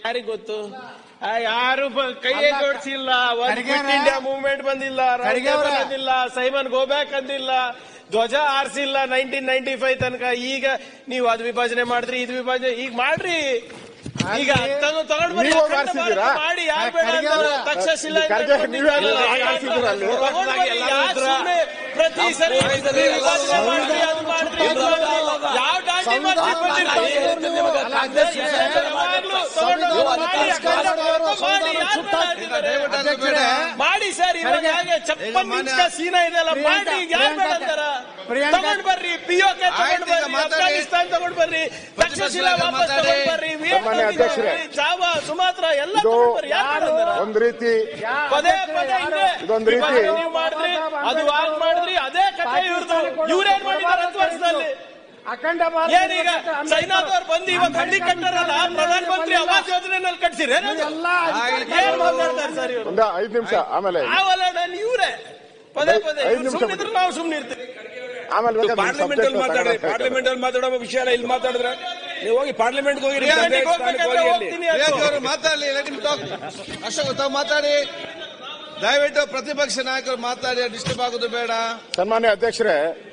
ಯಾರಿಗ್ ಗೊತ್ತು ಆ, ಯಾರು ಬ- ಕೈಯೇ ಜೋಡಿಸಿಲ್ಲ ಒಂದು ಖರ್ಗೆ ಕ್ವಿಟ್ ಅವರೇ. ಇಂಡಿಯಾ ಮೂವ್ಮೆಂಟ್ ಬಂದಿಲ್ಲ ರೌಂಡ್ ಖರ್ಗೆ ಟೇಬಲ್ ಅವರೇ. ಅಂದಿಲ್ಲ ಸೈಮನ್ ಗೋಬ್ಯಾಕ್ ಅಂದಿಲ್ಲ ಧ್ವಜ ಆರಿಸಿಲ್ಲ ನೈನ್ಟೀನ್ ನೈನ್ಟಿ ಫೈವ್ ತನಕ ಈಗ ನೀವು ಅದು ವಿಭಜನೆ ಮಾಡಿದ್ರಿ ಇದು ವಿಭಜನೆ ಈಗ ಮಾಡ್ರಿ ಈಗ ತಗೊಂಡ್ ತಗೊಂಡ್ ಬರ್ರಿ ನೀವು ಅಖಂಡ ಆರಿಸಿದ್ದೀರಾ? ಭಾರತ ಮಾಡಿ ಯಾರು ಬೇಡ ಖರ್ಗೆ ಅಂತಾರೆ? ಅವರೇ. ತಕ್ಷಶಿಲಾ ಇಂದ ಖರ್ಗೆ ಬಂದಿದ್ದಲ್ಲ. ನೀವೇ ಅಲ್ಲ ಆರಿಸಿದ್ದೀರಾ ಅಲ್ಲಿ? ತಗೊಂಡ್ ಬರ್ರಿ, ಯಾಕ್ ಸುಮ್ನೆ ಪ್ರತಿ ಸರಿ ವಿಭಜನೆ ಮಾಡ್ರಿ, ಅದು ಮಾಡ್ರಿ, ಇದು ಮಾಡ್ರಿ. ಯಾವ ದಾಂಡಿ ಮಾಡ್ರಿ ಬಂದಿರ್ತೀರಿ? ಅಲ್ಲ, ಅಧ್ಯಕ್ಷರೇ, ಯಾವಾಗ್ಲೂ ತಗೊಂಡೋಗಿ ಮಾಡಿ, ಅಖಂಡ ಭಾರತ ಮಾಡಿ, ಯಾರ್ ಬೇಡ ಅಂತಿದ್ದಾರೆ? ಅಧ್ಯಕ್ಷರೇ, ಮಾಡಿ ಸರ್ ಇವಾಗ ಖರ್ಗೆ- ಹಾಗೆ ಚಪ್ಪನ್ ನಿಮಿಷ ಸೀನಾ ಇದೆಲ್ಲ ಮಾಡಿ ಈಗ ಯಾರು ಬೇಡ ಅಂತಾರ ಪ್ರಿಯಾಂಕಾ- ತಗೊಂಡ್ ಬರ್ರಿ ಪಿಒಕೆ ತಗೊಂಡ್ ಆಯ್ತು, ಈಗ ಬರ್ರಿ ಮಾತಾಡಿ. ಅಫ್ಘಾನಿಸ್ತಾನ್ ತಗೊಂಡ್ ಬರ್ರಿ ತಕ್ಷಶಿಲಾ ವಾಪಸ್ ಮಾತಾಡಿ. ತಗೊಂಡ್ ಬರ್ರಿ ಸನ್ಮಾನ್ಯ ವಿಯೆಟ್ನಾಂ ಅಧ್ಯಕ್ಷರೇ. ತಗೊಂಡ್ ಬರ್ರಿ, ಜಾವಾ ಸುಮಾತ್ರ ಎಲ್ಲ ಇದು ತಗೊಂಡ್ ಬರ್ರಿ ಯಾರು ಬೇಡ ಅಂತಾರ? ಒಂದ್ ರೀತಿ ಪದೇ ಪದೇ ಹಿಂಗೆ ಇದೊಂದು ರೀತಿ- ವಿಭಜನೆ ನೀವು ಮಾಡಿದ್ರಿ ಅದು ಆಗ್ ಮಾಡಿದ್ರಿ ಅದೇ ಕಥೆ ಇವ್ರದ್ದು ಇವ್ರೇನ್ ಮಾಡಿದ್ದಾರೆ ಹತ್ತು ವರ್ಷದಲ್ಲಿ ಅಖಂಡ ಏನೀಗ ಚೈನಾದವ್ರು ಬಂದು ಇವಾಗ ಹಳ್ಳಿ ಕಟ್ಟಾರಲ್ಲ ಪ್ರಧಾನ ಮಂತ್ರಿ ಆವಾಸ್ ಯೋಜನೆನಲ್ಲಿ ಕಟ್ಸಿರ ಎಲ್ಲ ಏನ್ ಮಾತಾಡ್ತಾರೆ ಸರ್ ಇವರು ಒಂದ ಐದ್ ನಿಮಿಷ ಆಮೇಲೆ ನಾವಲ್ಲ ನಾನು ಇವ್ರೆ ಪದೇ ಪದೇ ಐದು ನಿಮಿಷ ಸುಮ್ಮನಿದ್ರೆ ನಾವು ಸುಮ್ಮನೆ ಇರ್ತೀವಿ ಆಮೇಲೆ ಬೇಕಾದ್ರೆ ನಿಮ್ ಪಾರ್ಲಿಮೆಂಟ್ ಅಲ್ಲಿ subject ಮಾತಾಡ್ರಿ ತಗೊಳಕ್ಕೆ ಪಾರ್ಲಿಮೆಂಟ್ ಅಲ್ಲಿ ಮಾತಾಡೋ ವಿಷಯ ಎಲ್ಲ ಇಲ್ಲಿ ಮಾತಾಡಿದ್ರೆ ನೀವು ಹೋಗಿ ಪಾರ್ಲಿಮೆಂಟ್ ಹೋಗಿ ಪ್ರಿಯಾಂಕಗೆ ಹೋಗ್ಬೇಕಂದ್ರೆ ಹೋಗ್ತೀನಿ ಅದು. ವಿವೇಕ್ ಅವರು ಮಾತಾಡಲಿ ಲೆಟ್ ಹಿಮ್ ಟಾಕ್ ಅಶೋಕ್ ತಾವು ಮಾತಾಡಿ ದಯವಿಟ್ಟು ಪ್ರತಿಪಕ್ಷ ನಾಯಕರು ಮಾತಾಡಿ ಡಿಸ್ಟರ್ಬ್ ಆಗೋದು ಬೇಡ ಸನ್ಮಾನ್ಯ ಅಧ್ಯಕ್ಷರೇ